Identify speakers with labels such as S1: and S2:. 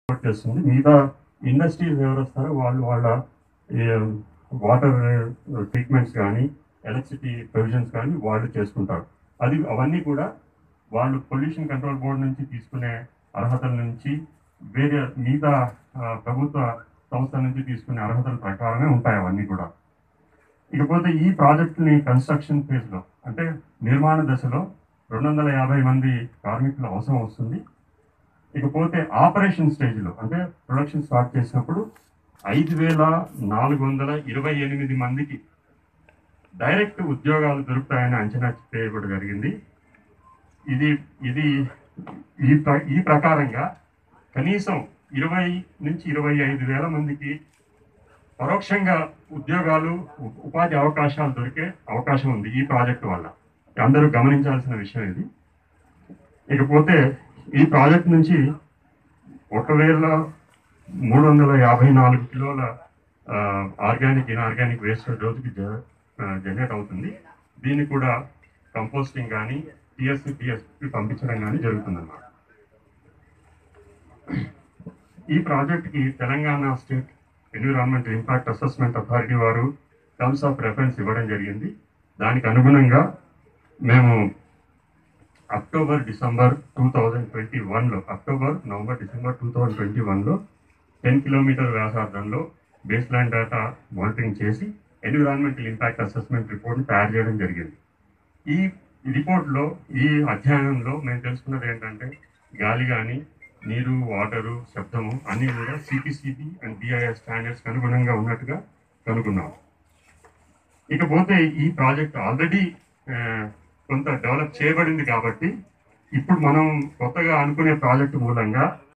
S1: support చేస్తుంది మిగతా industries ఎవరు వస్తారో వాళ్ళు వాళ్ళ వాటర్ ట్రీట్మెంట్స్ కానీ ఎలక్ట్రిసిటీ ప్రొవిజన్స్ కానీ వాళ్ళు చేసుకుంటారు అది అవన్నీ కూడా వాళ్ళు పొల్యూషన్ కంట్రోల్ బోర్డు నుంచి తీసుకునే అర్హతల నుంచి వేరే మిగతా ఆ, ప్రభుత్వ సంస్థల నుంచి తీసుకునే అర్హతల ప్రకారమే ఉంటాయి అవన్నీ కూడా ఇకపోతే ఈ ప్రాజెక్టుని కన్స్ట్రక్షన్ ఫేజ్లో అంటే నిర్మాణ దశలో రెండు వందల యాభై మంది కార్మికులు అవసరం వస్తుంది ఇకపోతే ఆపరేషన్ స్టేజ్లో అంటే ప్రొడక్షన్ స్టార్ట్ చేసినప్పుడు ఐదు వేల నాలుగు వందల ఇరవై ఎనిమిది మందికి డైరెక్ట్ ఉద్యోగాలు దొరుకుతాయని అంచనా చేయబడి జరిగింది ఇది ఇది ఈ ప్ర- ఈ ప్రకారంగా కనీసం ఇరవై నుంచి ఇరవై ఐదు వేల మందికి పరోక్షంగా ఉద్యోగాలు ఉ- ఉపాధి అవకాశాలు దొరికే అవకాశం ఉంది ఈ ప్రాజెక్టు వల్ల అందరూ గమనించాల్సిన విషయం ఇది ఇకపోతే ఈ ప్రాజెక్ట్ నుంచి ఒకవేళ మూడు వందల యాభై నాలుగు కిలోల ఆర్గానిక్ ఇన్ఆర్గానిక్ వేస్ట్ రోజుకి జనరేట్ అవుతుంది దీన్ని కూడా కంపోస్టింగ్ కానీ టిఎస్సి టిఎస్పి పంపించడం కానీ జరుగుతుందన్నమాట ఈ ప్రాజెక్ట్కి Telangana state environment impact assessment authority వారు టర్మ్స్ ఆఫ్ రెఫరెన్స్ ఇవ్వడం జరిగింది దానికి అనుగుణంగా మేము October December two thousand twenty వన్లో October November December two thousand twenty వన్లో టెన్ కిలోమీటర్ వ్యాసార్థంలో బేస్ ల్యాండ్ డేటా మానిటరింగ్ చేసి ఎన్విరాన్మెంటల్ ఇంపాక్ట్ అసెస్మెంట్ రిపోర్ట్ని తయారు చేయడం జరిగింది ఈ రిపోర్ట్లో ఈ అధ్యయనంలో మేము తెలుసుకున్నది ఏంటంటే గాలి కానీ నీరు వాటరు శబ్దము అన్నీ కూడా సిపిసిబి అండ్ బిఐఎస్ స్టాండర్డ్స్కి అనుగుణంగా ఉన్నట్టుగా కనుగొన్నాం ఇకపోతే ఈ ప్రాజెక్ట్ ఆల్రెడీ కొంత డెవలప్ చేయబడింది కాబట్టి ఇప్పుడు మనం కొత్తగా అనుకునే ప్రాజెక్టు మూలంగా